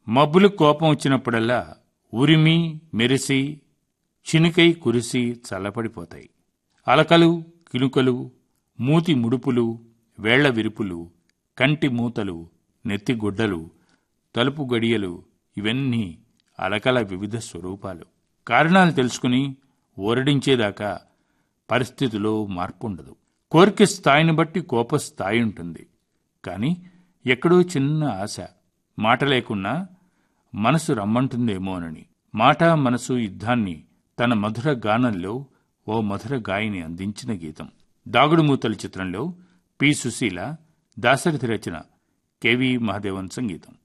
మబ్బులు కోపం వచ్చినప్పుడల్లా ఉరిమి మెరిసి చినుకై కురిసి చల్లపడిపోతాయి అలకలు కినుకలు మూతి ముడుపులు వేళ్ల విరుపులు కంటి మూతలు నెత్తిగుడ్డలు తలుపు గడియలు ఇవన్నీ అలకల వివిధ స్వరూపాలు కారణాలు తెలుసుకుని ఓరడించేదాకా పరిస్థితిలో మార్పు ఉండదు కోరిక స్థాయిని బట్టి కోప స్థాయి ఉంటుంది కానీ ఎక్కడో చిన్న ఆశ మాట లేకున్నా మనసు రమ్మంటుందేమోనని మాట మనసు యుద్ధాన్ని తన మధుర గానంలో ఓ మధుర గాయని అందించిన గీతం దాగుడుమూతల చిత్రంలో పి సుశీల దాశరథి రచన కెవి మహాదేవన్ సంగీతం